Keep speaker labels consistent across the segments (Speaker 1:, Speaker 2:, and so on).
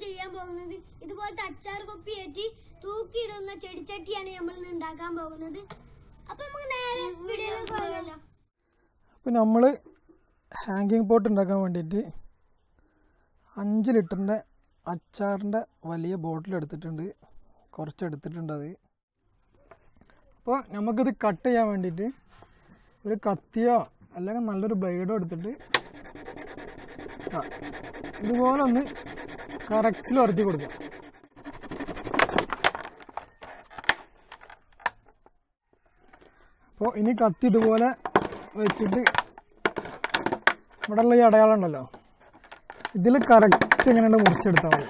Speaker 1: ചെയ്യാൻ പോകുന്നത് ഇതുപോലത്തെ അച്ചാർ കൊപ്പി ഏറ്റി തൂക്കിയിടുന്ന ചെടിച്ചട്ടിയാണ് നമ്മൾ ഇന്ന് ഉണ്ടാക്കാൻ പോകുന്നത് അപ്പൊ നമുക്ക് നേരെ വീഡിയോയിലേക്ക് പോയാലോ
Speaker 2: അപ്പോൾ നമ്മൾ ഹാങ്കിങ് പോട്ട് ഉണ്ടാക്കാൻ വേണ്ടിയിട്ട് അഞ്ച് ലിറ്ററിൻ്റെ അച്ചാറിൻ്റെ വലിയ ബോട്ടിൽ എടുത്തിട്ടുണ്ട് കുറച്ച് എടുത്തിട്ടുണ്ട് അത് അപ്പോൾ നമുക്കിത് കട്ട് ചെയ്യാൻ വേണ്ടിയിട്ട് ഒരു കത്തിയോ അല്ലെങ്കിൽ നല്ലൊരു ബ്ലേഡോ എടുത്തിട്ട് ആ, ഇതുപോലെ ഒന്ന് കറക്റ്റിൽ ഉറത്തി കൊടുക്കാം അപ്പോൾ ഇനി കത്തി ഇതുപോലെ വെച്ചിട്ട് ഇവിടെയുള്ള ഈ അടയാളം ഉണ്ടല്ലോ ഇതിൽ കറക്റ്റ് ഇങ്ങനെ മുറിച്ചെടുത്താൽ മതി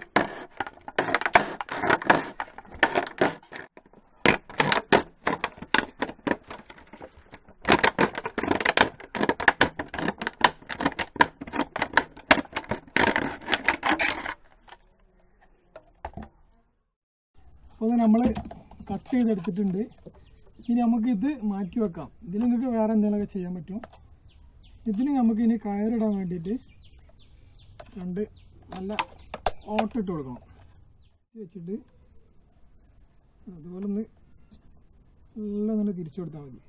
Speaker 2: അപ്പോൾ നമ്മൾ കട്ട് ചെയ്തെടുത്തിട്ടുണ്ട് ഇനി നമുക്ക് ഇത് മാറ്റി വെക്കാം ഇതിൽ നിങ്ങൾക്ക് വേറെ എന്തെങ്കിലുമൊക്കെ ചെയ്യാൻ പറ്റും ഇതിന് നമുക്ക് ഇനി കയറിടാൻ വേണ്ടിയിട്ട് രണ്ട് നല്ല ഓട്ടിട്ട് കൊടുക്കണം ഇത് വെച്ചിട്ട് അതുപോലെ ഒന്ന് എല്ലാം നല്ല തിരിച്ചു കൊടുത്താൽ മതി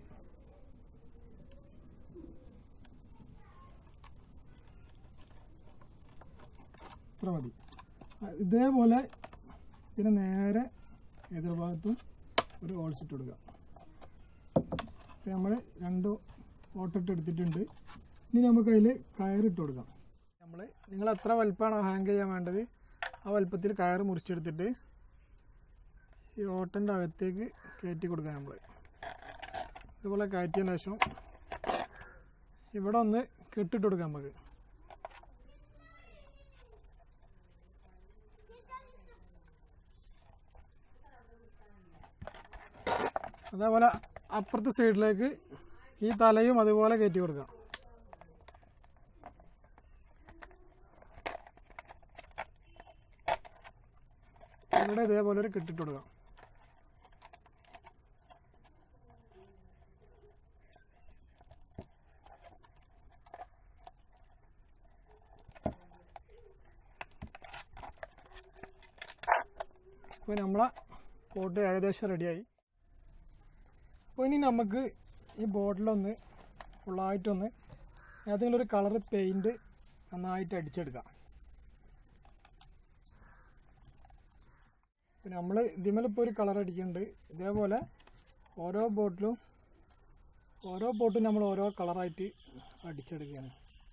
Speaker 2: ഇത്ര മതി ആ, ഇതേപോലെ ഇതിന് നേരെ എതിർഭാഗത്തും ഒരു ഹോൾസ് ഇട്ട് കൊടുക്കുക നമ്മൾ രണ്ട് ഓട്ടിട്ട് എടുത്തിട്ടുണ്ട് ഇനി നമുക്ക് അതിൽ കയറിട്ട് കൊടുക്കാം നമ്മൾ നിങ്ങൾ എത്ര വലുപ്പമാണോ ഹാങ് ചെയ്യാൻ വേണ്ടത് ആ വലുപ്പത്തിൽ കയറ് മുറിച്ചെടുത്തിട്ട് ഈ ഓട്ടൻ്റെ അകത്തേക്ക് കയറ്റി കൊടുക്കാം നമ്മൾ ഇതുപോലെ കയറ്റിയതിന് ശേഷം ഇവിടെ ഒന്ന് കെട്ടിട്ട് കൊടുക്കാം നമുക്ക് അതേപോലെ അപ്പുറത്തെ സൈഡിലേക്ക് ഈ തലയും അതുപോലെ കയറ്റി കൊടുക്കാം ഇവിടെ ഇതേപോലെ ഒരു കെട്ടിട്ട് കൊടുക്കാം അപ്പോൾ നമ്മളെ പോട്ട് ഏകദേശം റെഡിയായി അപ്പോൾ ഇനി നമുക്ക് ഈ ബോട്ടിലൊന്ന് ഫുള്ളായിട്ടൊന്ന് ഏതെങ്കിലും ഒരു കളർ പെയിൻറ് നന്നായിട്ട് അടിച്ചെടുക്കാം പിന്നെ നമ്മൾ ഇതിമേലിപ്പോൾ ഒരു കളർ അടിക്കുന്നുണ്ട് ഇതേപോലെ ഓരോ ബോട്ടിലും ഓരോ ബോട്ടും നമ്മൾ ഓരോ കളറായിട്ട് അടിച്ചെടുക്കുകയാണ്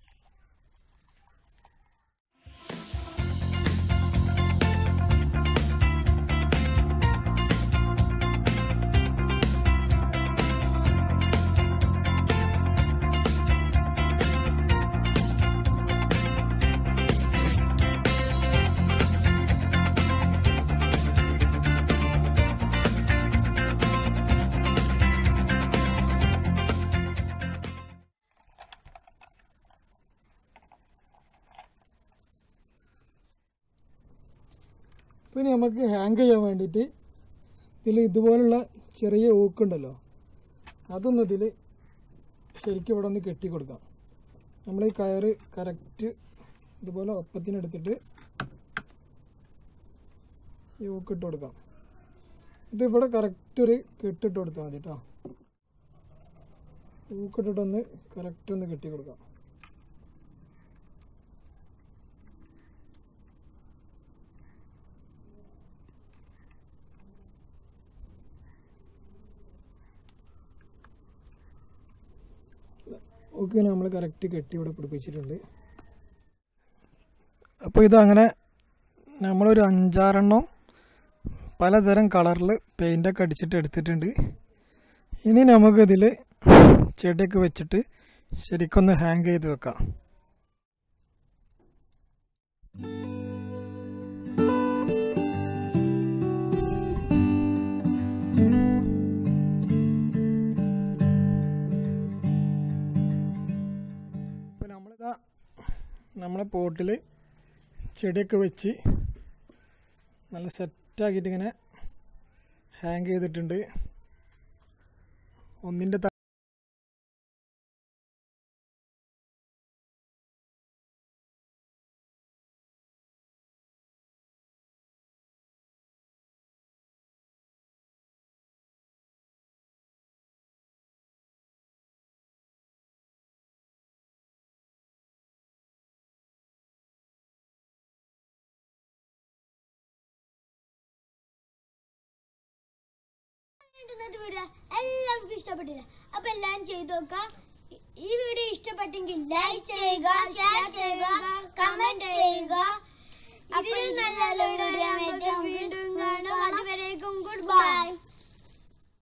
Speaker 2: പിന്നെ നമുക്ക് ഹാങ് ചെയ്യാൻ വേണ്ടിയിട്ട് ഇതിൽ ഇതുപോലുള്ള ചെറിയ ഊക്കുണ്ടല്ലോ അതൊന്ന് ഇതിൽ ശരിക്കും ഇവിടെ ഒന്ന് കെട്ടി കൊടുക്കാം നമ്മൾ ഈ കയറ് കറക്റ്റ് ഇതുപോലെ ഒപ്പത്തിനെടുത്തിട്ട് ഈ ഊക്ക് ഇട്ട് കൊടുക്കാം എന്നിട്ട് ഇവിടെ കറക്റ്റ് ഒരു കെട്ടിട്ട് കൊടുത്താൽ മതി കേട്ടോ ഊക്കിട്ടിട്ടൊന്ന് കറക്റ്റ് ഒന്ന് കെട്ടി കൊടുക്കാം ഒക്കെ നമ്മൾ കറക്റ്റ് കെട്ടി ഇവിടെ പിടിപ്പിച്ചിട്ടുണ്ട് അപ്പോൾ ഇതങ്ങനെ നമ്മളൊരു അഞ്ചാറെണ്ണം പലതരം കളറിൽ പെയിൻ്റൊക്കെ അടിച്ചിട്ട് എടുത്തിട്ടുണ്ട് ഇനി നമുക്കിതിൽ ചെടിയൊക്കെ വെച്ചിട്ട് ശരിക്കൊന്ന് ഹാങ് ചെയ്ത് വെക്കാം ഇപ്പോൾ നമ്മളിതാ നമ്മളെ പോട്ടിൽ ചെടിയൊക്കെ വെച്ച് നല്ല സെറ്റാക്കിയിട്ട് ഇങ്ങനെ ഹാങ് ചെയ്തിട്ടുണ്ട് ഒന്നിൻ്റെ
Speaker 1: ഇന്നത്തെ വീഡിയോ എല്ലാവർക്കും ഇഷ്ടപ്പെട്ടില്ല അപ്പൊ എല്ലാരും ചെയ്തു നോക്കാം ഈ- ഈ വീഡിയോ ഇഷ്ടപ്പെട്ടെങ്കിൽ ലൈക്ക് ചെയ്യുക ഷെയർ ചെയ്യുക കമന്റ് ചെയ്യുക ഇതിലും നല്ല വീഡിയോ വീണ്ടും കാണാം അതുവരേക്കും ഗുഡ് ബൈ